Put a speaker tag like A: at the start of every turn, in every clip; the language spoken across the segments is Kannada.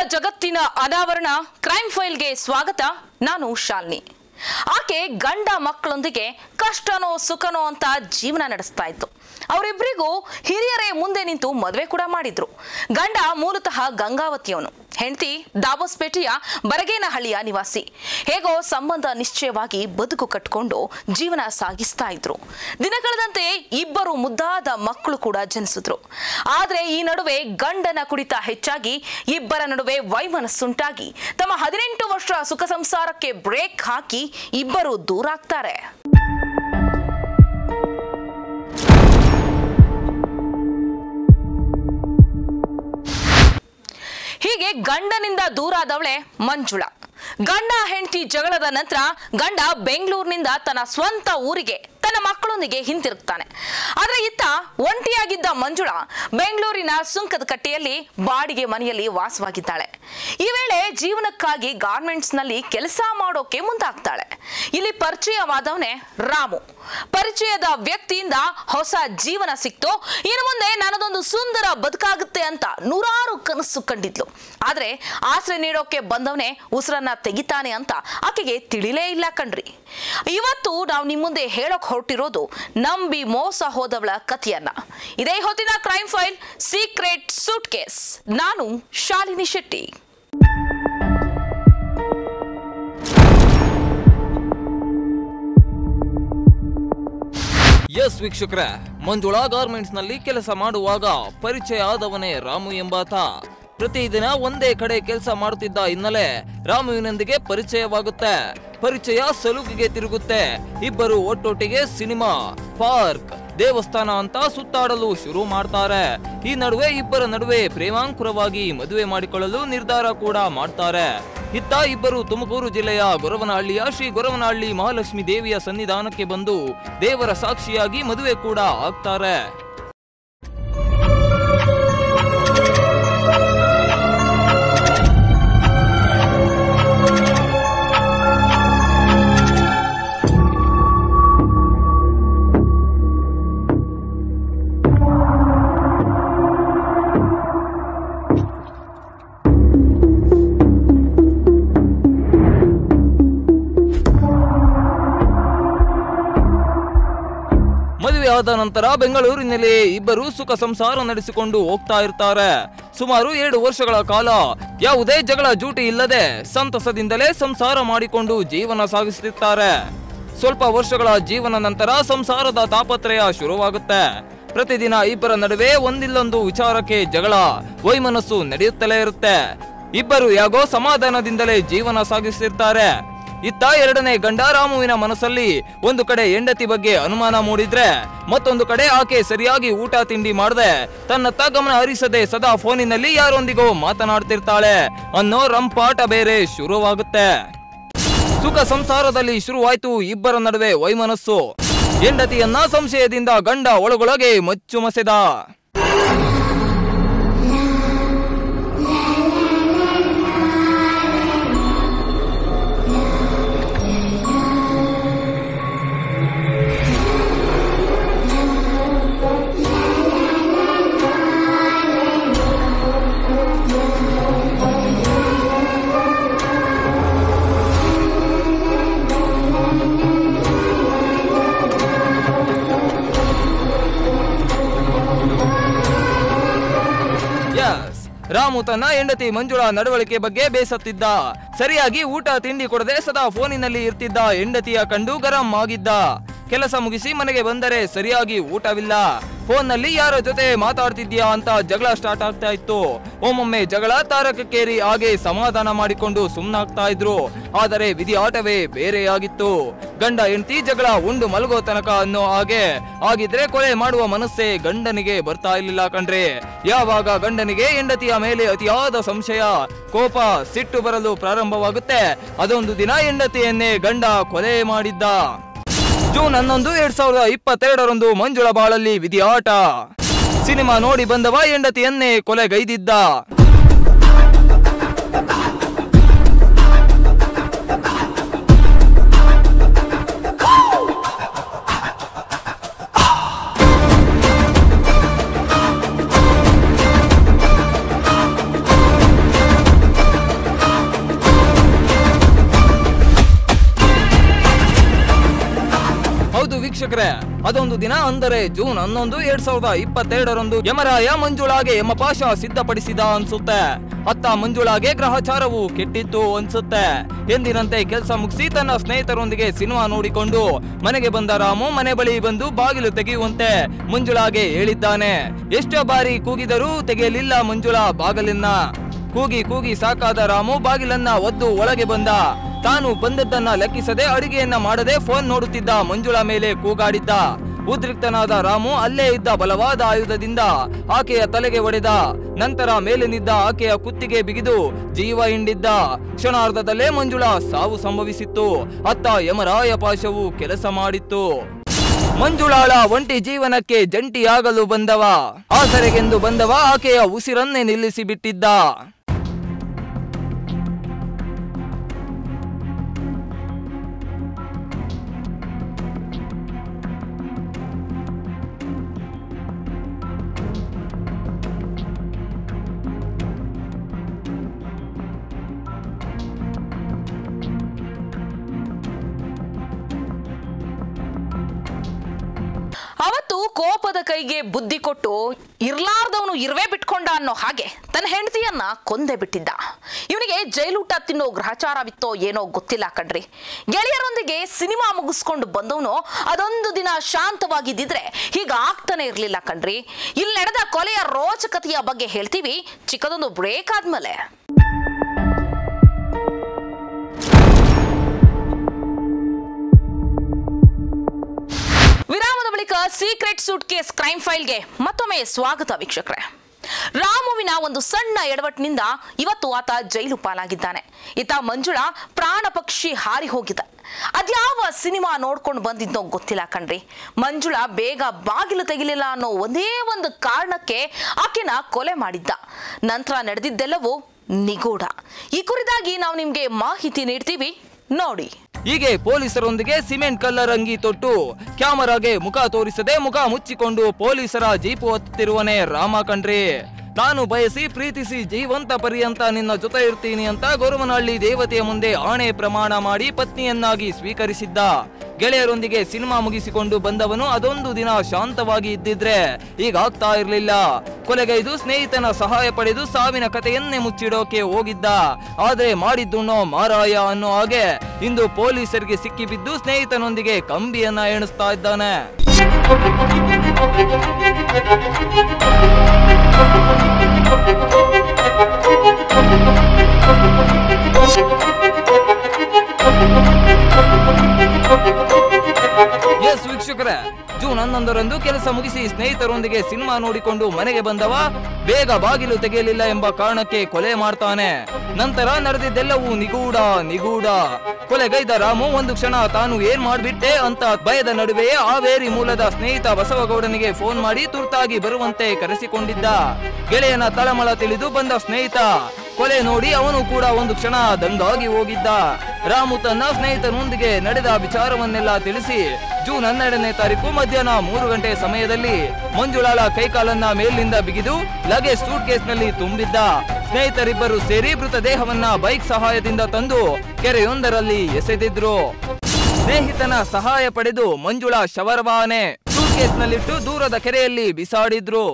A: ಜಗತ್ತಿನ ಅನಾವರಣ ಕ್ರೈಮ್ ಫೈಲ್ಗೆ ಸ್ವಾಗತ ನಾನು ಶಾಲಿನಿ ಆಕೆ ಗಂಡ ಮಕ್ಕಳೊಂದಿಗೆ ಕಷ್ಟನೋ ಸುಖನೋ ಅಂತ ಜೀವನ ನಡೆಸ್ತಾ ಇತ್ತು ಅವರಿಬ್ಬರಿಗೂ ಹಿರಿಯರೇ ಮುಂದೆ ನಿಂತು ಮದುವೆ ಕೂಡ ಮಾಡಿದ್ರು ಗಂಡ ಮೂಲತಃ ಗಂಗಾವತಿಯವನು ಹೆಂಡತಿ ದಾಬಸ್ಪೇಟೆಯ ಬರಗೇನಹಳ್ಳಿಯ ನಿವಾಸಿ ಹೇಗೋ ಸಂಬಂಧ ನಿಶ್ಚಯವಾಗಿ ಬದುಕು ಕಟ್ಕೊಂಡು ಜೀವನ ಸಾಗಿಸ್ತಾ ಇದ್ರು ದಿನ ಕಳೆದಂತೆ ಇಬ್ಬರು ಮುದ್ದಾದ ಮಕ್ಕಳು ಕೂಡ ಜನಿಸಿದ್ರು ಆದ್ರೆ ಈ ನಡುವೆ ಗಂಡನ ಕುಡಿತ ಹೆಚ್ಚಾಗಿ ಇಬ್ಬರ ನಡುವೆ ವೈಮನಸ್ಸುಂಟಾಗಿ ತಮ್ಮ ಹದಿನೆಂಟು ವರ್ಷ ಸುಖ ಸಂಸಾರಕ್ಕೆ ಬ್ರೇಕ್ ಹಾಕಿ ಇಬ್ಬರು ದೂರಾಗ್ತಾರೆ ಹೀಗೆ ಗಂಡನಿಂದ ದೂರಾದವಳೆ ಮಂಜುಳಾ ಗಂಡ ಹೆಂಡತಿ ಜಗಳದ ನಂತರ ಗಂಡ ಬೆಂಗಳೂರಿನಿಂದ ತನ್ನ ಸ್ವಂತ ಊರಿಗೆ ತನ್ನ ಮಕ್ಕಳೊಂದಿಗೆ ಹಿಂತಿರುಗ್ತಾನೆ ಆದ್ರೆ ಇತ್ತ ಒಂಟಿಯಾಗಿದ್ದ ಮಂಜುಳಾ ಬೆಂಗಳೂರಿನ ಸುಂಕದ ಕಟ್ಟೆಯಲ್ಲಿ ಬಾಡಿಗೆ ಮನೆಯಲ್ಲಿ ವಾಸವಾಗಿದ್ದಾಳೆ ಈ ವೇಳೆ ಜೀವನಕ್ಕಾಗಿ ಗಾರ್ಮೆಂಟ್ಸ್ ನಲ್ಲಿ ಕೆಲಸ ಮಾಡೋಕೆ ಮುಂದಾಗ್ತಾಳೆ ಇಲ್ಲಿ ಪರಿಚಯವಾದವನೇ ರಾಮು ಪರಿಚಯದ ವ್ಯಕ್ತಿಯಿಂದ ಹೊಸ ಜೀವನ ಸಿಕ್ತು ಇನ್ನು ಮುಂದೆ ನನ್ನದೊಂದು ಸುಂದರ ಬದುಕಾಗುತ್ತೆ ಅಂತ ನೂರಾರು ಕನಸು ಕಂಡಿದ್ಲು ಆದ್ರೆ ಆಸರೆ ನೀಡೋಕೆ ಬಂದವನೇ ಉಸಿರನ್ನ ತೆಗಿತಾನೆ ಅಂತ ಆಕೆಗೆ ತಿಳಿಲೇ ಇಲ್ಲ ಕಣ್ರಿ ಇವತ್ತು ನಾವು ನಿಮ್ಮ ಮುಂದೆ ಹೇಳೋಕ್ ಹೊರಟಿರೋದು ನಂಬಿ ಮೋಸ ಹೋದವಳ ಕಥೆಯನ್ನ ಇದೇ ಹೊತ್ತಿನ crime file secret suitcase ನಾನು ಶಾಲಿನಿ ಶೆಟ್ಟಿ
B: ಎಸ್ ವೀಕ್ಷಕರೇ ಮಂಜುಳಾ ಗಾರ್ಮೆಂಟ್ಸ್ ನಲ್ಲಿ ಕೆಲಸ ಮಾಡುವಾಗ ಪರಿಚಯ ಆದವನೇ ರಾಮು ಎಂಬಾತ ಪ್ರತಿದಿನ ಒಂದೇ ಕಡೆ ಕೆಲಸ ಮಾಡುತ್ತಿದ್ದ ಹಿನ್ನೆಲೆ ರಾಮುವಿನೊಂದಿಗೆ ಪರಿಚಯವಾಗುತ್ತೆ ಪರಿಚಯ ಸಲುಕಿಗೆ ತಿರುಗುತ್ತೆ ಇಬ್ಬರು ಒಟ್ಟೊಟ್ಟಿಗೆ ಸಿನಿಮಾ ಪಾರ್ಕ್ ದೇವಸ್ಥಾನ ಅಂತ ಸುತ್ತಾಡಲು ಶುರು ಮಾಡ್ತಾರೆ ಈ ನಡುವೆ ಇಬ್ಬರ ನಡುವೆ ಪ್ರೇಮಾಂಕುರವಾಗಿ ಮದುವೆ ಮಾಡಿಕೊಳ್ಳಲು ನಿರ್ಧಾರ ಕೂಡ ಮಾಡ್ತಾರೆ ಇತ್ತ ಇಬ್ಬರು ತುಮಕೂರು ಜಿಲ್ಲೆಯ ಗೊರವನಹಳ್ಳಿಯ ಶ್ರೀ ಗೊರವನಹಳ್ಳಿ ಮಹಾಲಕ್ಷ್ಮಿ ದೇವಿಯ ಸನ್ನಿಧಾನಕ್ಕೆ ಬಂದು ದೇವರ ಸಾಕ್ಷಿಯಾಗಿ ಮದುವೆ ಕೂಡ ಆಗ್ತಾರೆ ಮದುವೆ ಆದ ನಂತರ ಬೆಂಗಳೂರಿನಲ್ಲಿ ಇಬ್ಬರು ಸುಖ ಸಂಸಾರ ನಡೆಸಿಕೊಂಡು ಹೋಗ್ತಾ ಇರ್ತಾರೆ ಸುಮಾರು ಎರಡು ವರ್ಷಗಳ ಕಾಲ ಯಾವುದೇ ಜಗಳ ಜೂಟಿ ಇಲ್ಲದೆ ಸಂತಸದಿಂದಲೇ ಸಂಸಾರ ಮಾಡಿಕೊಂಡು ಜೀವನ ಸಾಗಿಸುತ್ತಿರ್ತಾರೆ ಸ್ವಲ್ಪ ವರ್ಷಗಳ ಜೀವನ ನಂತರ ಸಂಸಾರದ ತಾಪತ್ರಯ ಶುರುವಾಗುತ್ತೆ ಪ್ರತಿದಿನ ಇಬ್ಬರ ನಡುವೆ ಒಂದಿಲ್ಲೊಂದು ವಿಚಾರಕ್ಕೆ ಜಗಳ ವೈಮನಸ್ಸು ನಡೆಯುತ್ತಲೇ ಇರುತ್ತೆ ಇಬ್ಬರು ಯಾಗೋ ಸಮಾಧಾನದಿಂದಲೇ ಜೀವನ ಸಾಗಿಸುತ್ತಿರ್ತಾರೆ ಇತ್ತ ಎರಡನೇ ಗಂಡ ರಾಮುವಿನ ಮನಸ್ಸಲ್ಲಿ ಒಂದು ಕಡೆ ಹೆಂಡತಿ ಬಗ್ಗೆ ಅನುಮಾನ ಮೂಡಿದ್ರೆ ಮತ್ತೊಂದು ಕಡೆ ಆಕೆ ಸರಿಯಾಗಿ ಊಟ ತಿಂಡಿ ಮಾಡದೆ ತನ್ನತ್ತ ಗಮನ ಹರಿಸದೆ ಸದಾ ಫೋನಿನಲ್ಲಿ ಯಾರೊಂದಿಗೋ ಮಾತನಾಡ್ತಿರ್ತಾಳೆ ಅನ್ನೋ ರಂಪಾಟ ಬೇರೆ ಶುರುವಾಗುತ್ತೆ ಸುಖ ಸಂಸಾರದಲ್ಲಿ ಶುರುವಾಯ್ತು ಇಬ್ಬರ ನಡುವೆ ವೈಮನಸ್ಸು ಹೆಂಡತಿಯನ್ನ ಸಂಶಯದಿಂದ ಗಂಡ ಒಳಗೊಳಗೆ ಮಚ್ಚು ಮಸೆದ Yes. ರಾಮು ತನ್ನ ಹೆಂಡತಿ ಮಂಜುಳಾ ನಡವಳಿಕೆ ಬಗ್ಗೆ ಬೇಸತ್ತಿದ್ದ ಸರಿಯಾಗಿ ಊಟ ತಿಂಡಿ ಕೊಡದೆ ಸದಾ ಫೋನಿನಲ್ಲಿ ಇರ್ತಿದ್ದ ಹೆಂಡತಿಯ ಕಂಡು ಗರಂ ಆಗಿದ್ದ ಕೆಲಸ ಮುಗಿಸಿ ಮನೆಗೆ ಬಂದರೆ ಸರಿಯಾಗಿ ಊಟವಿಲ್ಲ ಫೋನ್ನಲ್ಲಿ ಯಾರ ಜೊತೆ ಮಾತಾಡ್ತಿದ್ಯಾ ಅಂತ ಜಗಳ ಸ್ಟಾರ್ಟ್ ಆಗ್ತಾ ಇತ್ತು ಒಮ್ಮೊಮ್ಮೆ ಜಗಳ ತಾರಕಕ್ಕೇರಿ ಹಾಗೆ ಸಮಾಧಾನ ಮಾಡಿಕೊಂಡು ಸುಮ್ನಾಗ್ತಾ ಇದ್ರು ಆದರೆ ವಿಧಿ ಆಟವೇ ಬೇರೆಯಾಗಿತ್ತು ಗಂಡ ಹೆಂಡತಿ ಜಗಳ ಉಂಡು ಮಲಗೋ ತನಕ ಅನ್ನೋ ಹಾಗೆ ಆಗಿದ್ರೆ ಕೊಲೆ ಮಾಡುವ ಮನಸ್ಸೇ ಗಂಡನಿಗೆ ಬರ್ತಾ ಇರ್ಲಿಲ್ಲ ಕಣ್ರಿ ಯಾವಾಗ ಗಂಡನಿಗೆ ಹೆಂಡತಿಯ ಮೇಲೆ ಅತಿಯಾದ ಸಂಶಯ ಕೋಪ ಸಿಟ್ಟು ಬರಲು ಪ್ರಾರಂಭವಾಗುತ್ತೆ ಅದೊಂದು ದಿನ ಹೆಂಡತಿಯನ್ನೇ ಗಂಡ ಕೊಲೆ ಮಾಡಿದ್ದ ಜೂನ್ ಹನ್ನೊಂದು ಎರಡ್ ಸಾವಿರದ ಇಪ್ಪತ್ತೆರಡರಂದು ಮಂಜುಳ ಬಾಳಲ್ಲಿ ವಿಧಿಯಾಟ ಸಿನಿಮಾ ನೋಡಿ ಬಂದವ ಹೆಂಡತಿಯನ್ನೇ ಕೊಲೆಗೈದಿದ್ದ ವೀಕ್ಷಕರೇ ಅದೊಂದು ದಿನ ಅಂದರೆ ಜೂನ್ ಹನ್ನೊಂದು ಎರಡ್ ಸಾವಿರದ ಇಪ್ಪತ್ತೆರಡರಂದು ಯಮರಾಯ ಮಂಜುಳಾಗೆ ಯಮಪಾಶ ಸಿದ್ಧಪಡಿಸಿದ ಅನ್ಸುತ್ತೆ ಅತ್ತ ಮಂಜುಳಾಗೆ ಗ್ರಹಚಾರವು ಕೆಟ್ಟಿತ್ತು ಅನ್ಸುತ್ತೆ ಎಂದಿನಂತೆ ಕೆಲಸ ಮುಗಿಸಿ ತನ್ನ ಸ್ನೇಹಿತರೊಂದಿಗೆ ಸಿನಿಮಾ ನೋಡಿಕೊಂಡು ಮನೆಗೆ ಬಂದ ರಾಮು ಮನೆ ಬಳಿ ಬಂದು ಬಾಗಿಲು ತೆಗೆಯುವಂತೆ ಮಂಜುಳಾಗೆ ಹೇಳಿದ್ದಾನೆ ಎಷ್ಟೋ ಬಾರಿ ಕೂಗಿದರೂ ತೆಗೆಯಲಿಲ್ಲ ಮಂಜುಳಾ ಬಾಗಿಲನ್ನ ಕೂಗಿ ಕೂಗಿ ಸಾಕಾದ ರಾಮು ಬಾಗಿಲನ್ನ ಒದ್ದು ಒಳಗೆ ಬಂದ ತಾನು ಬಂದದ್ದನ್ನ ಲೆಕ್ಕಿಸದೆ ಅಡಿಗೆಯನ್ನ ಮಾಡದೆ ಫೋನ್ ನೋಡುತ್ತಿದ್ದ ಮಂಜುಳಾ ಮೇಲೆ ಕೂಗಾಡಿದ್ದ ಉದ್ರಿಕ್ತನಾದ ರಾಮು ಅಲ್ಲೇ ಇದ್ದ ಬಲವಾದ ಆಯುಧದಿಂದ ಆಕೆಯ ತಲೆಗೆ ಹೊಡೆದ ನಂತರ ಮೇಲಿನಿದ್ದ ಆಕೆಯ ಕುತ್ತಿಗೆ ಬಿಗಿದು ಜೀವ ಹಿಂಡಿದ್ದ ಕ್ಷಣಾರ್ಧದಲ್ಲೇ ಮಂಜುಳಾ ಸಾವು ಸಂಭವಿಸಿತ್ತು ಅತ್ತ ಯಮರಾಯ ಪಾಶವು ಕೆಲಸ ಮಾಡಿತ್ತು ಮಂಜುಳಾಳ ಒಂಟಿ ಜೀವನಕ್ಕೆ ಜಂಟಿಯಾಗಲು ಬಂದವ ಆಸರೆಗೆಂದು ಬಂದವ ಆಕೆಯ ಉಸಿರನ್ನೇ ನಿಲ್ಲಿಸಿ ಬಿಟ್ಟಿದ್ದ
A: ಅವತ್ತು ಕೋಪದ ಕೈಗೆ ಬುದ್ಧಿ ಕೊಟ್ಟು ಇರ್ಲಾರ್ದವನು ಇರ್ವೇ ಬಿಟ್ಕೊಂಡ ಅನ್ನೋ ಹಾಗೆ ತನ್ನ ಹೆಂಡತಿಯನ್ನ ಕೊಂದೆ ಬಿಟ್ಟಿದ್ದ ಇವನಿಗೆ ಜೈಲೂಟ ತಿನ್ನೋ ಗ್ರಹಚಾರವಿತ್ತೋ ಏನೋ ಗೊತ್ತಿಲ್ಲ ಕಣ್ರಿ ಗೆಳೆಯರೊಂದಿಗೆ ಸಿನಿಮಾ ಮುಗಿಸ್ಕೊಂಡು ಬಂದವನು ಅದೊಂದು ದಿನ ಶಾಂತವಾಗಿದ್ದಿದ್ರೆ ಹೀಗ ಆಗ್ತಾನೆ ಇರ್ಲಿಲ್ಲ ಕಣ್ರಿ ಇಲ್ಲಿ ನಡೆದ ಕೊಲೆಯ ರೋಚಕತೆಯ ಬಗ್ಗೆ ಹೇಳ್ತೀವಿ ಚಿಕ್ಕದೊಂದು ಬ್ರೇಕ್ ಆದ್ಮೇಲೆ ವಿರಾಮದ ಬಳಿಕ ಸೀಕ್ರೆಟ್ ಸೂಟ್ ಕೇಸ್ ಕ್ರೈಮ್ ಫೈಲ್ಗೆ ಮತ್ತೊಮ್ಮೆ ಸ್ವಾಗತ ವೀಕ್ಷಕರೇ ರಾಮುವಿನ ಒಂದು ಸಣ್ಣ ಎಡವಟ್ಟಿನಿಂದ ಇವತ್ತು ಆತ ಜೈಲು ಪಾಲಾಗಿದ್ದಾನೆ ಈತ ಮಂಜುಳಾ ಪ್ರಾಣ ಪಕ್ಷಿ ಹಾರಿ ಹೋಗಿದೆ ಅದ್ಯಾವ ಸಿನಿಮಾ ನೋಡ್ಕೊಂಡು ಬಂದಿದ್ದೋ ಗೊತ್ತಿಲ್ಲ ಕಣ್ರಿ ಮಂಜುಳಾ ಬೇಗ ಬಾಗಿಲು ತೆಗಿಲಿಲ್ಲ ಅನ್ನೋ ಒಂದೇ ಒಂದು ಕಾರಣಕ್ಕೆ ಆಕೆನ ಕೊಲೆ ಮಾಡಿದ್ದ ನಂತರ ನಡೆದಿದ್ದೆಲ್ಲವೂ ನಿಗೂಢ ಈ ಕುರಿತಾಗಿ ನಾವು ನಿಮ್ಗೆ ಮಾಹಿತಿ ನೀಡ್ತೀವಿ ನೋಡಿ
B: ಹೀಗೆ ಪೊಲೀಸರೊಂದಿಗೆ ಸಿಮೆಂಟ್ ಕಲ್ಲರ್ ಅಂಗಿ ತೊಟ್ಟು ಕ್ಯಾಮರಾಗೆ ಮುಖ ತೋರಿಸದೆ ಮುಖ ಮುಚ್ಚಿಕೊಂಡು ಪೊಲೀಸರ ಜೀಪು ಹತ್ತುತ್ತಿರುವನೇ ರಾಮ ಕಣ್ರಿ ನಾನು ಬಯಸಿ ಪ್ರೀತಿಸಿ ಜೀವಂತ ಪರ್ಯಂತ ನಿನ್ನ ಜೊತೆ ಇರ್ತೀನಿ ಅಂತ ಗೊರುವನಹಳ್ಳಿ ದೇವತೆಯ ಮುಂದೆ ಆಣೆ ಪ್ರಮಾಣ ಮಾಡಿ ಪತ್ನಿಯನ್ನಾಗಿ ಸ್ವೀಕರಿಸಿದ್ದ ಗೆಳೆಯರೊಂದಿಗೆ ಸಿನಿಮಾ ಮುಗಿಸಿಕೊಂಡು ಬಂದವನು ಅದೊಂದು ದಿನ ಶಾಂತವಾಗಿ ಇದ್ದಿದ್ರೆ ಈಗ ಆಗ್ತಾ ಇರ್ಲಿಲ್ಲ ಕೊಲೆಗೈದು ಸ್ನೇಹಿತನ ಸಹಾಯ ಪಡೆದು ಸಾವಿನ ಕಥೆಯನ್ನೇ ಮುಚ್ಚಿಡೋಕೆ ಹೋಗಿದ್ದ ಆದ್ರೆ ಮಾಡಿದ್ದುಣ್ಣೋ ಮಾರಾಯ ಅನ್ನೋ ಹಾಗೆ ಇಂದು ಪೊಲೀಸರಿಗೆ ಸಿಕ್ಕಿಬಿದ್ದು ಸ್ನೇಹಿತನೊಂದಿಗೆ ಕಂಬಿಯನ್ನ ಎಣಿಸ್ತಾ ಇದ್ದಾನೆ ಎಸ್ ವೀಕ್ಷಕರೇ ಜೂನ್ ಹನ್ನೊಂದರಂದು ಕೆಲಸ ಮುಗಿಸಿ ಸ್ನೇಹಿತರೊಂದಿಗೆ ಸಿನಿಮಾ ನೋಡಿಕೊಂಡು ಮನೆಗೆ ಬಂದವ ಬೇಗ ಬಾಗಿಲು ತೆಗೆಯಲಿಲ್ಲ ಎಂಬ ಕಾರಣಕ್ಕೆ ಕೊಲೆ ಮಾಡ್ತಾನೆ ನಂತರ ನಡೆದಿದ್ದೆಲ್ಲವೂ ನಿಗೂಢ ನಿಗೂಢ ಕೊಲೆಗೈದ ರಾಮು ಒಂದು ಕ್ಷಣ ತಾನು ಏನ್ ಮಾಡ್ಬಿಟ್ಟೆ ಅಂತ ಭಯದ ನಡುವೆಯೇ ಹಾವೇರಿ ಮೂಲದ ಸ್ನೇಹಿತ ಬಸವಗೌಡನಿಗೆ ಫೋನ್ ಮಾಡಿ ತುರ್ತಾಗಿ ಬರುವಂತೆ ಕರೆಸಿಕೊಂಡಿದ್ದ ಗೆಳೆಯನ ತಳಮಳ ತಿಳಿದು ಬಂದ ಸ್ನೇಹಿತ ಕೊಲೆ ನೋಡಿ ಅವನು ಕೂಡ ಒಂದು ಕ್ಷಣ ದಂಗಾಗಿ ಹೋಗಿದ್ದ ರಾಮು ತನ್ನ ಸ್ನೇಹಿತನೊಂದಿಗೆ ನಡೆದ ವಿಚಾರವನ್ನೆಲ್ಲ ತಿಳಿಸಿ ಜೂನ್ ಹನ್ನೆರಡನೇ ತಾರೀಕು ಮಧ್ಯಾಹ್ನ ಮೂರು ಗಂಟೆ ಸಮಯದಲ್ಲಿ ಮಂಜುಳಾಳ ಕೈಕಾಲನ್ನ ಮೇಲಿನಿಂದ ಬಿಗಿದು ಲಗೇಜ್ ಸೂಟ್ ಕೇಸ್ನಲ್ಲಿ ತುಂಬಿದ್ದ ಸ್ನೇಹಿತರಿಬ್ಬರು ಸೇರಿ ಮೃತದೇಹವನ್ನ ಬೈಕ್ ಸಹಾಯದಿಂದ ತಂದು ಕೆರೆಯೊಂದರಲ್ಲಿ ಎಸೆದಿದ್ರು ಸ್ನೇಹಿತನ ಸಹಾಯ ಪಡೆದು ಮಂಜುಳಾ ಶವರವಾನೆ ಸೂಟ್ ಕೇಸ್ನಲ್ಲಿಟ್ಟು ದೂರದ ಕೆರೆಯಲ್ಲಿ ಬಿಸಾಡಿದ್ರು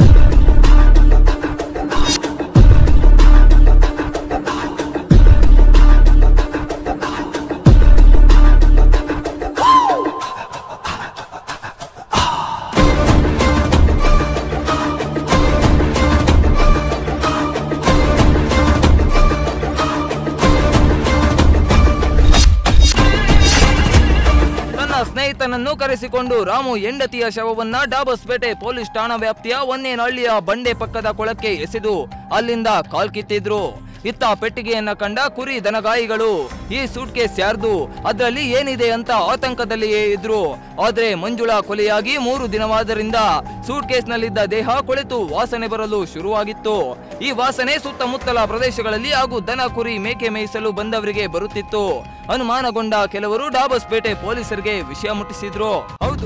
B: ತನ್ನ ಸ್ನೇಹಿತನನ್ನು ಕರೆಸಿಕೊಂಡು ರಾಮು ಹೆಂಡತಿಯ ಶವವನ್ನ ಡಾಬಸ್ಪೇಟೆ ಪೊಲೀಸ್ ಠಾಣಾ ವ್ಯಾಪ್ತಿಯ ಒಂದೇನಹಳ್ಳಿಯ ಬಂಡೆ ಪಕ್ಕದ ಕೊಳಕ್ಕೆ ಎಸೆದು ಅಲ್ಲಿಂದ ಕಾಲ್ಕಿತ್ತಿದ್ರು ಇತ್ತ ಪೆಟ್ಟಿಗೆಯನ್ನ ಕಂಡ ಕುರಿ ದನಗಾಯಿಗಳು ಈ ಸೂಟ್ ಕೇಸ್ ಯಾರ್ದು ಅದರಲ್ಲಿ ಏನಿದೆ ಅಂತ ಆತಂಕದಲ್ಲಿಯೇ ಇದ್ರು ಆದ್ರೆ ಮಂಜುಳಾ ಕೊಲೆಯಾಗಿ ಮೂರು ದಿನವಾದ್ದರಿಂದ ಸೂಟ್ ಕೇಸ್ನಲ್ಲಿದ್ದ ದೇಹ ಕೊಳೆತು ವಾಸನೆ ಬರಲು ಶುರುವಾಗಿತ್ತು ಈ ವಾಸನೆ ಸುತ್ತಮುತ್ತಲ ಪ್ರದೇಶಗಳಲ್ಲಿ ಹಾಗೂ ದನ ಕುರಿ ಮೇಕೆ ಮೇಯಿಸಲು ಬಂದವರಿಗೆ ಬರುತ್ತಿತ್ತು ಅನುಮಾನಗೊಂಡ ಕೆಲವರು ಡಾಬಸ್ಪೇಟೆ ಪೊಲೀಸರಿಗೆ ವಿಷಯ ಮುಟ್ಟಿಸಿದ್ರು ಹೌದು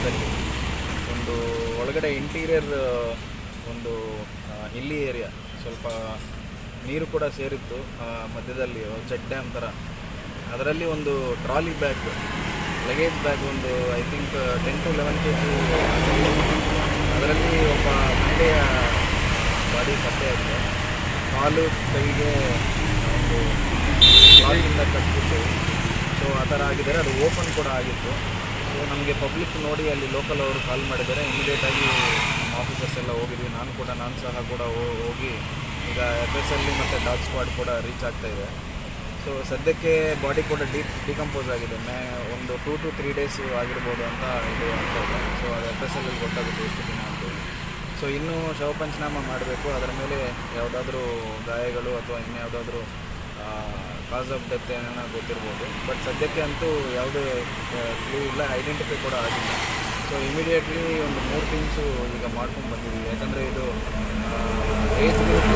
C: ಜಾಗದಲ್ಲಿ ಒಂದು ಒಳಗಡೆ ಇಂಟೀರಿಯರ್ ಒಂದು ಹಿಲ್ಲಿ ಏರಿಯಾ ಸ್ವಲ್ಪ ನೀರು ಕೂಡ ಸೇರಿತ್ತು ಆ, ಮಧ್ಯದಲ್ಲಿ ಚೆಕ್ ಡ್ಯಾಮ್ ಥರ ಅದರಲ್ಲಿ ಒಂದು ಟ್ರಾಲಿ ಬ್ಯಾಗ್ ಲಗೇಜ್ ಬ್ಯಾಗ್ ಒಂದು I think ten to eleven K G ಅದರಲ್ಲಿ ಒಬ್ಬ ಮಹಿಳೆಯ ಬಾಡಿ ಪತ್ತೆಯಾಗಿದೆ ಕಾಲು ಕೈಗೆ ಒಂದು ಕಾಲಿಂದ ಕಟ್ಬಿಟ್ಟು ಸೊ ಆ ಥರ ಆಗಿದ್ದಾರೆ ಅದು ಓಪನ್ ಕೂಡ ಆಗಿತ್ತು ಸೊ ನಮಗೆ ಪಬ್ಲಿಕ್ ನೋಡಿ ಅಲ್ಲಿ ಲೋಕಲ್ ಅವರು ಕಾಲ್ ಮಾಡಿದ್ದಾರೆ ಇಮಿಡಿಯೇಟಾಗಿ ನಮ್ಮ ಆಫೀಸರ್ಸ್ ಎಲ್ಲ ಹೋಗಿದ್ವಿ ನಾನು ಕೂಡ ನಾನು ಸಹ ಕೂಡ ಹೋ- ಹೋಗಿ ಈಗ ಎಫ್ ಎಸ್ ಅಲ್ಲಿ ಮತ್ತು ಡಾಗ್ ಸ್ಕ್ವಾಡ್ ಕೂಡ ರೀಚ್ ಆಗ್ತಾ ಇದೆ ಸೊ ಸದ್ಯಕ್ಕೆ ಬಾಡಿ ಕೂಡ ಡಿ ಡಿಕಂಪೋಸ್ ಆಗಿದೆ ಮೇ ಒಂದು ಟೂ ಟು ತ್ರೀ ಡೇಸ್ ಆಗಿರ್ಬೋದು ಅಂತ ಇದು ಆಗ್ತಾ ಇದೆ ಸೊ ಅದು ಎಫ್ ಎಸ್ ಎಲ್ ಗೊತ್ತಾಗುತ್ತೆ ಎಷ್ಟು ದಿನ ಅಂತೇಳಿ ಸೊ ಇನ್ನೂ ಶವ ಪಂಚನಾಮ ಮಾಡಬೇಕು ಅದರ ಮೇಲೆ ಯಾವುದಾದ್ರೂ ಗಾಯಗಳು ಅಥವಾ ಇನ್ಯಾವುದಾದ್ರೂ ಕಾಸ್ ಆಫ್ ಡೆತ್ ಏನೋ ಗೊತ್ತಿರ್ಬೋದು ಬಟ್ ಸದ್ಯಕ್ಕೆ ಅಂತೂ ಯಾವುದೇ ಕ್ಲೂ ಇಲ್ಲ ಐಡೆಂಟಿಫೈ ಕೂಡ ಆಗಿಲ್ಲ ಸೊ ಇಮಿಡಿಯೇಟ್ಲಿ ಒಂದು ಮೂರು ಟೀಮ್ಸು ಈಗ ಮಾಡ್ಕೊಂಡು ಬಂದಿದ್ದೀವಿ ಯಾಕಂದರೆ ಇದು ಏಜ್ ಗ್ರೂಪ್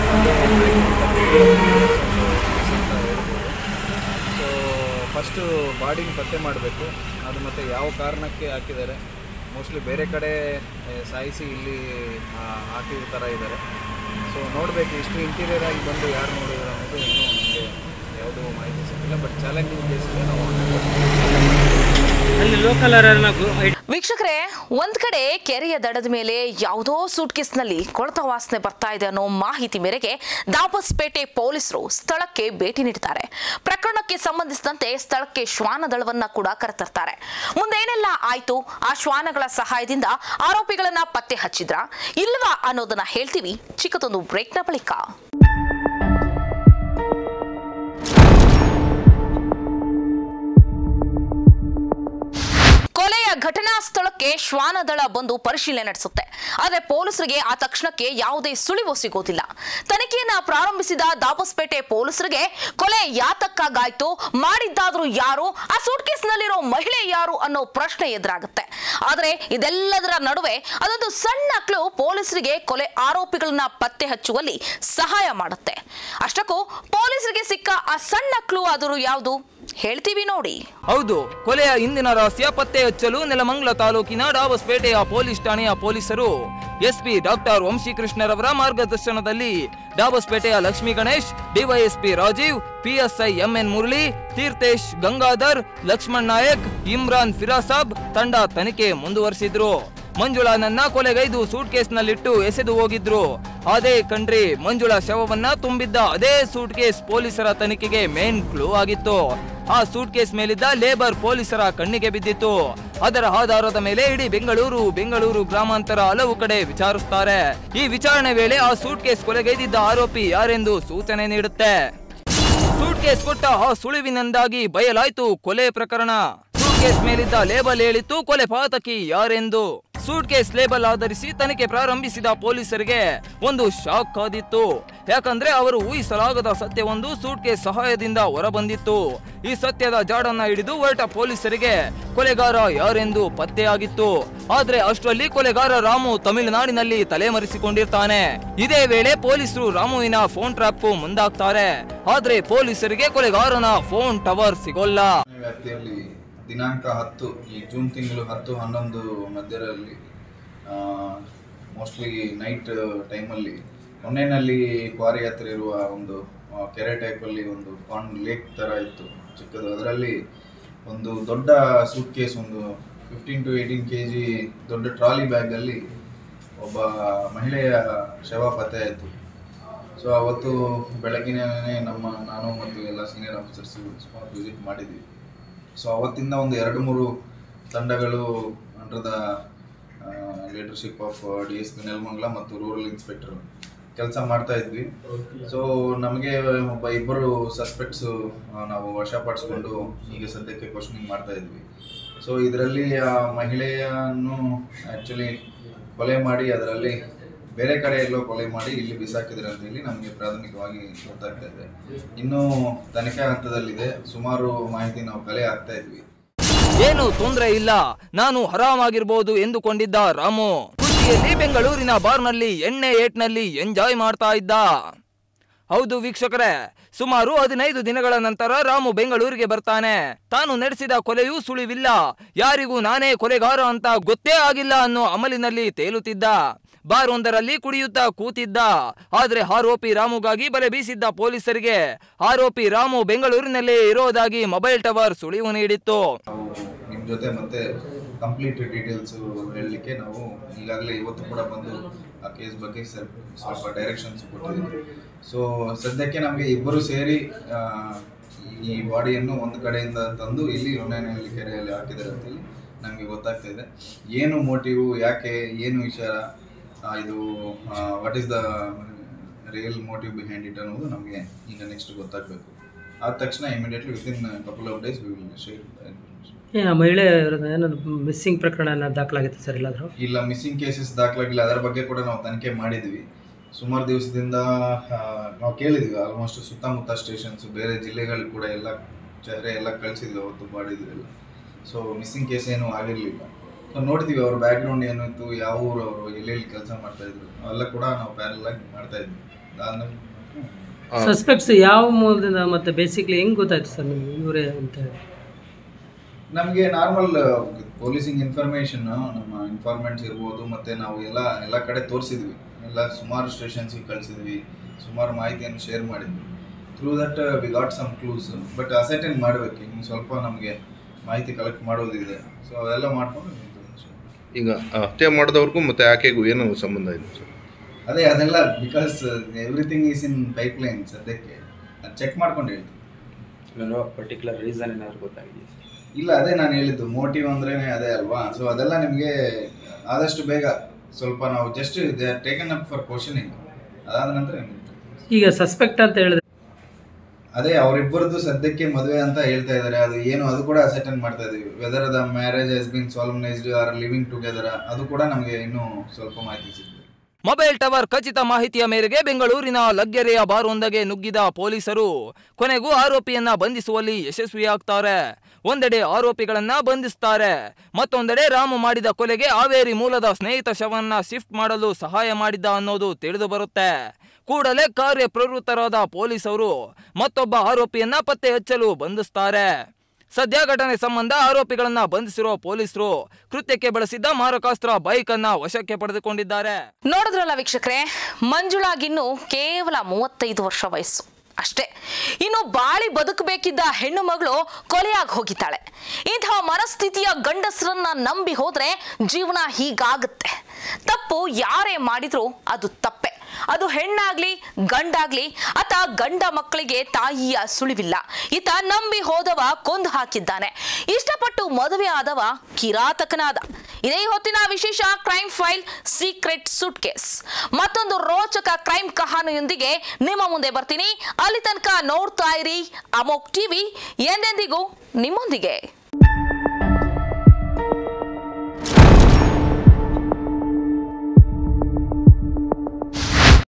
C: ಅಂತ ಹೇಳ್ಬೋದು ಸೊ ಫಸ್ಟು ಬಾಡಿನ ಪತ್ತೆ ಮಾಡಬೇಕು ಅದು ಮತ್ತು ಯಾವ ಕಾರಣಕ್ಕೆ ಹಾಕಿದ್ದಾರೆ ಮೋಸ್ಟ್ಲಿ ಬೇರೆ ಕಡೆ ಆ, ಸಾಯಿಸಿ ಇಲ್ಲಿ ಆ, ಹಾಕಿದ ಥರ ಇದ್ದಾರೆ ಸೊ ನೋಡಬೇಕು ಇಷ್ಟು ಇಂಟೀರಿಯರ್ ಆಗಿ ಬಂದು ಯಾರು ನೋಡಿದ್ರು ಅನ್ನೋದು ಇನ್ನೂ ನಮಗೆ ಯಾವುದೂ ಮಾಹಿತಿ ಸಿಕ್ಕಿಲ್ಲ ಬಟ್ ಚಾಲೆಂಜಿಂಗ್ ಕೇಸಿಗೆ ನಾವು
D: ಅಲ್ಲಿ ಲೋಕಲ್
A: ವೀಕ್ಷಕರೇ ಒಂದ್ ಕಡೆ ಕೆರೆಯ ದಡದ ಮೇಲೆ ಯಾವುದೋ ಸೂಟ್ಕೇಸ್ನಲ್ಲಿ ಕೊಳತ ವಾಸನೆ ಬರ್ತಾ ಇದೆ ಅನ್ನೋ ಮಾಹಿತಿ ಮೇರೆಗೆ ದಾಬಸ್ಪೇಟೆ ಪೊಲೀಸರು ಸ್ಥಳಕ್ಕೆ ಭೇಟಿ ನೀಡುತ್ತಾರೆ ಪ್ರಕರಣಕ್ಕೆ ಸಂಬಂಧಿಸಿದಂತೆ ಸ್ಥಳಕ್ಕೆ ಶ್ವಾನ ದಳವನ್ನ ಕೂಡ ಕರೆತರ್ತಾರೆ ಮುಂದೇನೆಲ್ಲ ಆಯ್ತು ಆ ಶ್ವಾನಗಳ ಸಹಾಯದಿಂದ ಆರೋಪಿಗಳನ್ನ ಪತ್ತೆ ಹಚ್ಚಿದ್ರ ಇಲ್ವಾ ಅನ್ನೋದನ್ನ ಹೇಳ್ತೀವಿ ಚಿಕ್ಕದೊಂದು ಬ್ರೇಕ್ನ ಬಳಿಕ ಕೊಲೆಯ ಘಟನಾ ಸ್ಥಳಕ್ಕೆ ಶ್ವಾನದಳ ಬಂದು ಪರಿಶೀಲನೆ ನಡೆಸುತ್ತೆ ಆದರೆ ಪೊಲೀಸರಿಗೆ ಆ ತಕ್ಷಣಕ್ಕೆ ಯಾವುದೇ ಸುಳಿವು ಸಿಗೋದಿಲ್ಲ ತನಿಖೆಯನ್ನ ಪ್ರಾರಂಭಿಸಿದ ದಾಬಸ್ಪೇಟೆ ಪೊಲೀಸರಿಗೆ ಕೊಲೆ ಯಾತಕ್ಕಾಗಾಯ್ತು ಮಾಡಿದ್ದಾದ್ರೂ ಯಾರು ಆ ಸೂಟ್ಕೇಸ್ನಲ್ಲಿರೋ ಮಹಿಳೆ ಯಾರು ಅನ್ನೋ ಪ್ರಶ್ನೆ ಎದುರಾಗುತ್ತೆ ಆದರೆ ಇದೆಲ್ಲದರ ನಡುವೆ ಅದೊಂದು ಸಣ್ಣ ಕ್ಲೂ ಪೊಲೀಸರಿಗೆ ಕೊಲೆ ಆರೋಪಿಗಳನ್ನ ಪತ್ತೆ ಹಚ್ಚುವಲ್ಲಿ ಸಹಾಯ ಮಾಡುತ್ತೆ ಅಷ್ಟಕ್ಕೂ ಪೊಲೀಸರಿಗೆ ಸಿಕ್ಕ ಆ ಸಣ್ಣ ಕ್ಲೂ ಆದರೂ ಯಾವುದು ಹೇಳ್ತೀವಿ ನೋಡಿ
B: ಹೌದು ಕೊಲೆಯ ಹಿಂದಿನ ರಹಸ್ಯ ಪತ್ತೆ ಹಚ್ಚಲು ನೆಲಮಂಗಲ ತಾಲೂಕಿನ ಡಾಬಸ್ಪೇಟೆಯ ಪೊಲೀಸ್ ಠಾಣೆಯ ಪೊಲೀಸರು ಎಸ್ಪಿ ಡಾಕ್ಟರ್ ವಂಶೀಕೃಷ್ಣರವರ ಮಾರ್ಗದರ್ಶನದಲ್ಲಿ ಡಾಬಸ್ಪೇಟೆಯ Lakshmi Ganesh DYSP Rajeev PSI MN Murali Theerthesh Gangadhar Lakshman Nayak Imran Firasab ತಂಡ ತನಿಖೆ ಮುಂದುವರಿಸಿದ್ರು ಮಂಜುಳಾನನ್ನ ಕೊಲೆಗೈದು ಸೂಟ್ ಕೇಸ್ನಲ್ಲಿಟ್ಟು ಎಸೆದು ಹೋಗಿದ್ರು ಅದೇ ಕಣ್ರಿ ಮಂಜುಳಾ ಶವವನ್ನ ತುಂಬಿದ್ದ ಅದೇ ಸೂಟ್ ಕೇಸ್ ಪೊಲೀಸರ ತನಿಖೆಗೆ ಮೇನ್ ಕ್ಲೂ ಆಗಿತ್ತು ಆ ಸೂಟ್ ಕೇಸ್ ಮೇಲಿದ್ದ ಲೇಬರ್ ಪೊಲೀಸರ ಕಣ್ಣಿಗೆ ಬಿದ್ದಿತ್ತು ಅದರ ಆಧಾರದ ಮೇಲೆ ಇಡೀ ಬೆಂಗಳೂರು ಬೆಂಗಳೂರು ಗ್ರಾಮಾಂತರ ಹಲವು ಕಡೆ ವಿಚಾರಿಸ್ತಾರೆ ಈ ವಿಚಾರಣೆ ವೇಳೆ ಆ ಸೂಟ್ ಕೇಸ್ ಕೊಲೆಗೈದಿದ್ದ ಆರೋಪಿ ಯಾರೆಂದು ಸೂಚನೆ ನೀಡುತ್ತೆ ಸೂಟ್ ಕೇಸ್ ಕೊಟ್ಟ ಆ ಸುಳಿವಿನಿಂದಾಗಿ ಬಯಲಾಯ್ತು ಕೊಲೆ ಪ್ರಕರಣ ಸೂಟ್ ಕೇಸ್ ಮೇಲಿದ್ದ ಲೇಬಲ್ ಹೇಳಿತ್ತು ಕೊಲೆ ಪಾತಕಿ ಯಾರೆಂದು ಸೂಟ್ ಕೇಸ್ ಲೇಬಲ್ ಆಧರಿಸಿ ತನಿಖೆ ಪ್ರಾರಂಭಿಸಿದ ಪೊಲೀಸರಿಗೆ ಒಂದು ಶಾಕ್ ಕಾದಿತ್ತು ಯಾಕಂದ್ರೆ ಅವರು ಊಹಿಸಲಾಗದ ಸತ್ಯವೊಂದು ಸೂಟ್ ಕೇಸ್ ಸಹಾಯದಿಂದ ಹೊರಬಂದಿತ್ತು ಈ ಸತ್ಯದ ಜಾಡನ್ನ ಹಿಡಿದು ಹೊರಟ ಪೊಲೀಸರಿಗೆ ಕೊಲೆಗಾರ ಯಾರೆಂದು ಪತ್ತೆಯಾಗಿತ್ತು ಆದ್ರೆ ಅಷ್ಟರಲ್ಲಿ ಕೊಲೆಗಾರ ರಾಮು ತಮಿಳುನಾಡಿನಲ್ಲಿ ತಲೆಮರೆಸಿಕೊಂಡಿರ್ತಾನೆ ಇದೇ ವೇಳೆ ಪೊಲೀಸರು ರಾಮುವಿನ ಫೋನ್ ಟ್ರಾಪ್ಗೂ ಮುಂದಾಗ್ತಾರೆ ಆದ್ರೆ ಪೊಲೀಸರಿಗೆ ಕೊಲೆಗಾರನ ಫೋನ್ ಟವರ್ ಸಿಗೋಲ್ಲ
E: ವ್ಯಾಪ್ತಿಯಲ್ಲಿ ದಿನಾಂಕ ಹತ್ತು ಈ ಜೂನ್ ತಿಂಗಳು ಹತ್ತು ಹನ್ನೊಂದು ಮಧ್ಯದಲ್ಲಿ ಮೋಸ್ಟ್ಲಿ ನೈಟ್ ಟೈಮಲ್ಲಿ ಹೊನ್ನೆನಲ್ಲಿ ಕ್ವಾರಿ ಹತ್ರ ಇರುವ ಒಂದು ಆ, ಕೆರೆ ಟೈಪಲ್ಲಿ ಒಂದು ಪಾಂಡ್ ಲೇಕ್ ಥರ ಇತ್ತು ಚಿಕ್ಕದು ಅದರಲ್ಲಿ ಒಂದು ದೊಡ್ಡ ಸೂಟ್ ಕೇಸ್ ಒಂದು fifteen to eighteen K G ದೊಡ್ಡ ಟ್ರಾಲಿ ಬ್ಯಾಗಲ್ಲಿ ಒಬ್ಬ ಮಹಿಳೆಯ ಶವ ಪತ್ತೆ ಆಯಿತು ಸೊ ಅವತ್ತು ಬೆಳಗಿನೇ ನಮ್ಮ ನಾನು ಮತ್ತು ಎಲ್ಲ ಸೀನಿಯರ್ ಆಫೀಸರ್ಸ್ ಸ್ಪಾಟ್ ವಿಸಿಟ್ ಮಾಡಿದ್ವಿ ಸೊ ಅವತ್ತಿಂದ ಒಂದು ಎರಡು ಮೂರು ತಂಡಗಳು under the leadership of D S P Nelamangala ಮತ್ತು ರೂರಲ್ ಇನ್ಸ್ಪೆಕ್ಟರ್ ಕೆಲಸ ಮಾಡ್ತಾ ಇದ್ವಿ ಸೊ ನಮಗೆ ಒಬ್ಬ ಇಬ್ಬರು ಸಸ್ಪೆಕ್ಟ್ಸು ನಾವು ವಶಪಡಿಸ್ಕೊಂಡು ಈಗ ಸದ್ಯಕ್ಕೆ ಕ್ವಶನಿಂಗ್ ಮಾಡ್ತಾ ಇದ್ವಿ ಸೊ ಇದರಲ್ಲಿ ಆ ಮಹಿಳೆಯನ್ನು ಆ್ಯಕ್ಚುಲಿ ಕೊಲೆ ಮಾಡಿ ಅದರಲ್ಲಿ ಬೇರೆ ಕಡೆ ಎಲ್ಲೋ ಕೊಲೆ ಮಾಡಿ ಇಲ್ಲಿ ಬಿಸಾಕಿದ್ರೆ ಅಂತ ಹೇಳಿ ನಮಗೆ ಪ್ರಾಥಮಿಕವಾಗಿ ಗೊತ್ತಾಗ್ತಾ ಇದೆ ಇನ್ನೂ ತನಿಖಾ ಹಂತದಲ್ಲಿದೆ ಸುಮಾರು ಮಾಹಿತಿ ನಾವು ಕಲೆ ಹಾಕ್ತಾ ಇದ್ವಿ
B: ಏನು ತೊಂದರೆ ಇಲ್ಲ ನಾನು ಆರಾಮಾಗಿರ್ಬೋದು ಎಂದುಕೊಂಡಿದ್ದ ರಾಮು ಖುಷಿಯಲ್ಲಿ ಬೆಂಗಳೂರಿನ ಬಾರ್ನಲ್ಲಿ ಎಣ್ಣೆ ಏಟ್ನಲ್ಲಿ ಎಂಜಾಯ್ ಮಾಡ್ತಾ ಇದ್ದ ಹೌದು ವೀಕ್ಷಕರೇ ಸುಮಾರು ಹದಿನೈದು ದಿನಗಳ ನಂತರ ರಾಮು ಬೆಂಗಳೂರಿಗೆ ಬರ್ತಾನೆ ತಾನು ನಡೆಸಿದ ಕೊಲೆಯೂ ಸುಳಿವಿಲ್ಲ ಯಾರಿಗೂ ನಾನೇ ಕೊಲೆಗಾರ ಅಂತ ಗೊತ್ತೇ ಆಗಿಲ್ಲ ಅನ್ನೋ ಅಮಲಿನಲ್ಲಿ ತೇಲುತ್ತಿದ್ದ ಬಾರ್ ಒಂದರಲ್ಲಿ ಕುಡಿಯುತ್ತಾ ಕೂತಿದ್ದ ಆದ್ರೆ ಆರೋಪಿ ರಾಮುಗಾಗಿ ಬಲೆ ಬೀಸಿದ್ದ ಪೊಲೀಸರಿಗೆ ಆರೋಪಿ ರಾಮು ಬೆಂಗಳೂರಿನಲ್ಲೇ ಇರೋದಾಗಿ ಮೊಬೈಲ್ ಟವರ್ ಸುಳಿವು ನೀಡಿತ್ತು
E: ನಾವು ನಿಮ್ಮ ಜೊತೆ ಮತ್ತೆ ಕಂಪ್ಲೀಟ್ ಡೀಟೇಲ್ಸ್ ಹೇಳಲಿಕ್ಕೆ ನಾವು ಈಗಾಗಲೇ ಇವತ್ತು ಕೂಡ ಬಂದು ಆ ಕೇಸ್ ಬಗ್ಗೆ ಸ್ವಲ್ಪ ಸ್ವಲ್ಪ ಡೈರೆಕ್ಷನ್ಸ್ ಕೊಟ್ಟಿದ್ದೀವಿ ಸೊ ಸದ್ಯಕ್ಕೆ ನಮಗೆ ಇಬ್ಬರು ಸೇರಿ ಆ, ಈ ಬಾಡಿಯನ್ನು ಒಂದು ಕಡೆಯಿಂದ ತಂದು ಇಲ್ಲಿ ಹೊನ್ನೇನಹಳ್ಳಿ ಕೆರೆಯಲ್ಲಿ ಹಾಕಿದ್ದಾರೆ ಅಂತೇಳಿ ನಮಗೆ ಗೊತ್ತಾಗ್ತಾ ಇದೆ ಏನು ಮೋಟಿವು ಯಾಕೆ ಏನು ವಿಚಾರ ಆ, ಇದು what is the real motive behind it ಅನ್ನೋದು ನಮಗೆ ಈಗ ನೆಕ್ಸ್ಟ್ ಗೊತ್ತಾಗಬೇಕು ಆದ ತಕ್ಷಣ immediately within couple of days we will share information
D: ಏ, ಆ ಮಹಿಳೆ ಏನಾದ್ರು ಮಿಸ್ಸಿಂಗ್ ಪ್ರಕರಣ ಏನಾದ್ರು ದಾಖಲಾಗಿತ್ತು ಸರ್ ಎಲ್ಲಾದರೂ
E: ಇಲ್ಲ ಮಿಸ್ಸಿಂಗ್ ಕೇಸಸ್ ದಾಖಲಾಗಿಲ್ಲ ಅದರ ಬಗ್ಗೆ ಕೂಡ ನಾವು ತನಿಖೆ ಮಾಡಿದ್ವಿ ಸುಮಾರು ದಿವಸದಿಂದ ಆ, ನಾವು ಕೇಳಿದ್ವಿ ಆಲ್ಮೋಸ್ಟ್ ಸುತ್ತಮುತ್ತ ಸ್ಟೇಷನ್ಸ್ ಬೇರೆ ಜಿಲ್ಲೆಗಳಿಗೆ ಕೂಡ ಎಲ್ಲ ಚಹರೆ ಎಲ್ಲ ಕಳಿಸಿದ್ವಿ ಅವತ್ತು ಮಾಡಿದ್ವಿ ಸೊ ಮಿಸ್ಸಿಂಗ್ ಕೇಸ್ ಏನೂ ಆಗಿರಲಿಲ್ಲ ಸೊ ನೋಡ್ತೀವಿ ಅವ್ರ ಬ್ಯಾಕ್ಗ್ರೌಂಡ್ ಏನಿತ್ತು ಯಾವ ಊರು ಅವರು ಎಲ್ಲೆಲ್ಲಿ ಕೆಲಸ ಮಾಡ್ತಾ ಇದ್ರು ಅವೆಲ್ಲ ಕೂಡ ನಾವು ಪ್ಯಾರಲ್ ಆಗಿ ಮಾಡ್ತಾ ಇದ್ವಿ ಅದಾದ್ಮೇಲೆ
D: ಸಸ್ಪೆಕ್ಟ್ಸ್ ಯಾವ ಮೂಲದಿಂದ ಮತ್ತೆ ಬೇಸಿಕ್ಲಿ ಹೆಂಗ್ ಗೊತ್ತಾಯ್ತು ಸರ್ ನಿಮ್ಗೆ ಇವರೇ ಅಂತ ಹೇಳಿ
E: ನಮಗೆ ನಾರ್ಮಲ್ ಪೊಲೀಸಿಂಗ್ ಇನ್ಫಾರ್ಮೇಷನ್ ನಮ್ಮ ಇನ್ಫಾರ್ಮೆಂಟ್ಸ್ ಇರ್ಬೋದು ಮತ್ತು ನಾವು ಎಲ್ಲ ಎಲ್ಲ ಕಡೆ ತೋರಿಸಿದ್ವಿ ಎಲ್ಲ ಸುಮಾರು ಸ್ಟೇಷನ್ಸಿಗೆ ಕಳಿಸಿದ್ವಿ ಸುಮಾರು ಮಾಹಿತಿಯನ್ನು ಶೇರ್ ಮಾಡಿದ್ವಿ through that we got some clues but ascertained ಮಾಡಬೇಕು ಇನ್ನು ಸ್ವಲ್ಪ ನಮಗೆ ಮಾಹಿತಿ ಕಲೆಕ್ಟ್ ಮಾಡೋದಿದೆ ಸೊ ಅವೆಲ್ಲ ಮಾಡ್ಕೊಂಡು
F: ಈಗ ಆ ಹತ್ಯೆ ಮಾಡಿದವ್ರಿಗೂ ಮತ್ತೆ ಆಕೆಗೂ ಏನು ಸಂಬಂಧ ಇದೆ ಸರ್
E: ಅದೇ ಅದೆಲ್ಲ because everything is in pipeline ಸದ್ಯಕ್ಕೆ ಅದು ಚೆಕ್ ಮಾಡ್ಕೊಂಡು ಹೇಳ್ತೀವಿ
G: ಪರ್ಟಿಕ್ಯುಲರ್ ರೀಸನ್ ಏನಾದ್ರು ಗೊತ್ತಾಗಿದೆಯಾ ಸರ್
E: ಇಲ್ಲ ಅದೇ ನಾನು ಹೇಳಿದ್ದು ಮೋಟಿವ್ ಅಂದ್ರೇನೆ ಅದೇ ಅಲ್ವಾ ಸೊ ಅದೆಲ್ಲ ನಿಮಗೆ ಆದಷ್ಟು ಬೇಗ ಸ್ವಲ್ಪ ನಾವು just they are taken up for questioning ಅದಾದ ನಂತರ ನಿಮ್ಗೆ
D: ಈಗ ಸಸ್ಪೆಕ್ಟ್ ಅಂತ ಹೇಳಿದ್ರೆ
E: ಅದೇ ಅವರಿಬ್ಬರದ್ದು ಸದ್ಯಕ್ಕೆ ಮದುವೆ ಅಂತ ಹೇಳ್ತಾ ಇದ್ದಾರೆ ಅದು ಏನು ಅದು ಕೂಡ ಅಸೆಟೆಂಡ್ ಮಾಡ್ತಾ ಇದೀವಿ whether the marriage has been solemnized or living together ಅದು ಕೂಡ ನಮಗೆ ಇನ್ನೂ ಸ್ವಲ್ಪ ಮಾಹಿತಿ ಸಿಗ್ತದೆ
B: ಮೊಬೈಲ್ ಟವರ್ ಖಚಿತ ಮಾಹಿತಿಯ ಮೇರೆಗೆ ಬೆಂಗಳೂರಿನ ಲಗ್ಗೆರೆಯ ಬಾರೊಂದಗೆ ನುಗ್ಗಿದ ಪೊಲೀಸರು ಕೊನೆಗೂ ಆರೋಪಿಯನ್ನ ಬಂಧಿಸುವಲ್ಲಿ ಯಶಸ್ವಿಯಾಗ್ತಾರೆ ಒಂದೆಡೆ ಆರೋಪಿಗಳನ್ನ ಬಂಧಿಸ್ತಾರೆ ಮತ್ತೊಂದೆಡೆ ರಾಮು ಮಾಡಿದ ಕೊಲೆಗೆ ಹಾವೇರಿ ಮೂಲದ ಸ್ನೇಹಿತ ಶವನ್ನ ಶಿಫ್ಟ್ ಮಾಡಲು ಸಹಾಯ ಮಾಡಿದ್ದ ಅನ್ನೋದು ತಿಳಿದು ಬರುತ್ತೆ ಕೂಡಲೇ ಕಾರ್ಯಪ್ರವೃತ್ತರಾದ ಪೊಲೀಸರು ಮತ್ತೊಬ್ಬ ಆರೋಪಿಯನ್ನ ಪತ್ತೆ ಹಚ್ಚಲು ಬಂಧಿಸ್ತಾರೆ ಸದ್ಯ ಘಟನೆ ಸಂಬಂಧ ಆರೋಪಿಗಳನ್ನ ಬಂಧಿಸಿರುವ ಪೊಲೀಸರು ಕೃತ್ಯಕ್ಕೆ ಬಳಸಿದ್ದ ಮಾರಕಾಸ್ತ್ರ ಬೈಕ್ ಅನ್ನ ವಶಕ್ಕೆ ಪಡೆದುಕೊಂಡಿದ್ದಾರೆ
A: ನೋಡಿದ್ರಲ್ಲ ವೀಕ್ಷಕರೇ ಮಂಜುಳಾಗಿನ್ನು ಕೇವಲ ಮೂವತ್ತೈದು ವರ್ಷ ವಯಸ್ಸು ಅಷ್ಟೇ ಇನ್ನು ಬಾಳಿ ಬದುಕಬೇಕಿದ್ದ ಹೆಣ್ಣು ಮಗಳು ಕೊಲೆಯಾಗಿ ಹೋಗಿದ್ದಾಳೆ ಇಂತಹ ಮನಸ್ಥಿತಿಯ ಗಂಡಸರನ್ನ ನಂಬಿ ಹೋದ್ರೆ ಜೀವನ ಹೀಗಾಗುತ್ತೆ ತಪ್ಪು ಯಾರೇ ಮಾಡಿದ್ರು ಅದು ತಪ್ಪೆ ಅದು ಹೆಣ್ಣಾಗ್ಲಿ ಗಂಡಾಗ್ಲಿ ಆತ ಗಂಡ ಮಕ್ಕಳಿಗೆ ತಾಯಿಯ ಸುಳಿವಿಲ್ಲ ಈತ ನಂಬಿ ಹೋದವ ಕೊಂದು ಹಾಕಿದ್ದಾನೆ ಇಷ್ಟಪಟ್ಟು ಮದುವೆ ಆದವ ಕಿರಾತಕನಾದ ಇದೇ ಹೊತ್ತಿನ ವಿಶೇಷ crime file secret suitcase ಮತ್ತೊಂದು ರೋಚಕ ಕ್ರೈಮ್ ಕಹಾನಿಯೊಂದಿಗೆ ನಿಮ್ಮ ಮುಂದೆ ಬರ್ತೀನಿ ಅಲ್ಲಿ ತನಕ ನೋಡ್ತಾ ಇರಿ ಅಮೋಕ್ ಟಿವಿ ಎಂದೆಂದಿಗೂ ನಿಮ್ಮೊಂದಿಗೆ